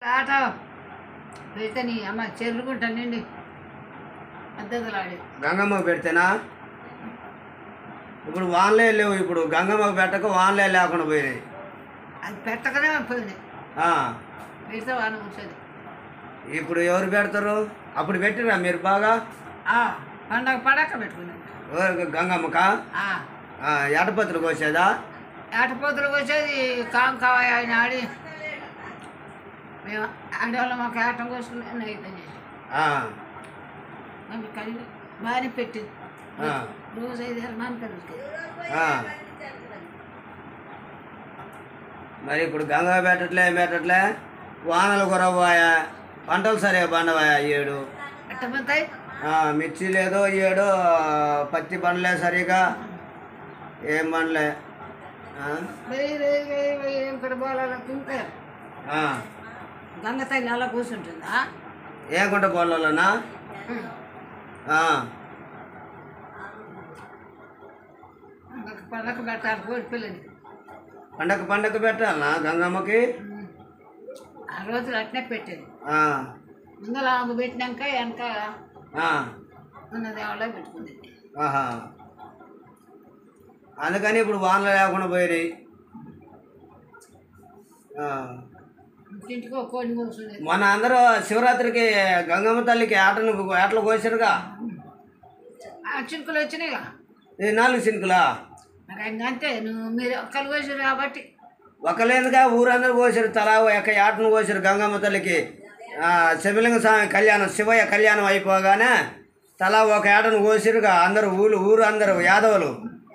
ఆట పెడితే నీ అమ్మ చెల్లుకుంటానండి అద్దెదలాడి గంగమ్మ పెడితేనా ఇప్పుడు వాన్లే లేవు ఇప్పుడు గంగమ్మకు పెట్టక వాన్లే లేకుండా పోయినాయి అది పెట్టకనే పోయింది ఆ, పెడితే వాన కూర్చోది ఇప్పుడు ఎవరు పెడతారు అప్పుడు పెట్టిరా మీరు బాగా పండగ పడక పెట్టుకున్నాం ఎవరు గంగమ్మకా ఆ, ఎటపత్రులు కోసేదా ఏటపోతులకు వచ్చేది కాం కావాయి ఆయన ఆడి మేము ఆడవాళ్ళం మాకు ఏటం కోసుకుని నైతం చేసి ఆ, అవి కలిగి బాగానే పెట్టింది ఆ, రోజు ఐదు మాని కలుగుతుంది ఆ. మరి ఇప్పుడు గంగ పెట్టట్లే ఏం పెట్టట్లే వానలు కురవాయా పంటలు సరిగా పండవాయా ఏడు ఎట్టపోతాయి ఆ, మిర్చి లేదో ఏడు పత్తి పండలే సరిగా ఏం పండలే ఆ? ఏం కడబాలలో తింటారు ఆ. గంగ తల్లి అలా కూర్చుంటుందా ఏం కుంట పొలాలనా ఆ, పళ్ళకు పెట్టాలి కోడి పిల్లని పండగ పండగ పెట్టాలనా గంగమ్మకి ఆ రోజులు అట్నే పెట్టేది ఆ, ముందర ఆమె పెట్టినాక వెనక ఆ, ఉన్నది ఆవిడ పెట్టుకుంది ఆహా అందుకని ఇప్పుడు వానలు లేకుండా పోయినాయి ఆ. ఇంటికి ఒక కోడి కూర్చుండేది మన అందరూ శివరాత్రికి గంగమ్మ తల్లికి ఆటను ఆటలు కోసారుగా ఆ చినుకులు వచ్చినాయిగా ఇది నాలుగు సినుకులా నాకు ఆయన అంతే నువ్వు మీరు ఒక్కరు కోసారు కాబట్టి ఒకలేదుగా ఊరందరూ కోసారు తలా ఒక ఆటను కోసారు గంగమ్మ తల్లికి ఆ, శివలింగ స్వామి కళ్యాణం శివయ్య కళ్యాణం అయిపోగానే తలా ఒక ఏటను కోసిరుగా అందరూ ఊరు ఊరు అందరూ యాదవులు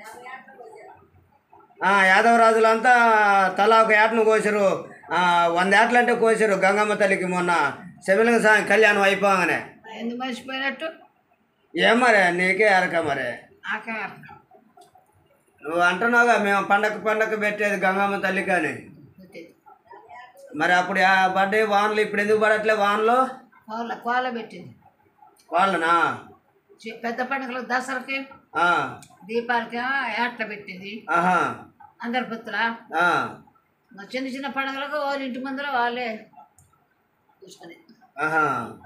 ఆ, యాదవ రాజులంతా తలా ఒక ఏటను కోసారు ఆ, వంద ఏటలు అంటే కోసారు గంగమ్మ తల్లికి మొన్న శివలింగ స్వామి కళ్యాణం అయిపోగానే ఎందుకు మర్చిపోయినట్టు ఏం మరే నీకే అరక మరే ఆకారం నువ్వు అంటున్నావుగా మేము పండగ పండగ పెట్టేది గంగమ్మ తల్లి కానీ మరి అప్పుడు ఆ పడ్డే వానలు ఇప్పుడు ఎందుకు పడట్లే వానలు కోళ్ళ కోళ్ళ పెట్టింది వాళ్ళనా చి- పెద్ద పండుగలు దసరాకి ఆ, దీపాలకి ఏట్ల పెట్టింది ఆహా అందరి పుత్ర ఆ, చిన్న చిన్న పండుగలకు వాళ్ళ ఇంటి ముందర వాళ్ళే చూసుకుని ఆహా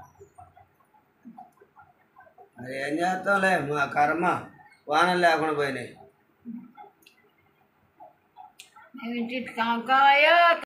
మరి ఏం చేస్తాంలే మా కర్మ వానలు లేకుండా పోయినాయి మేము ఇంటికి కాంకాయ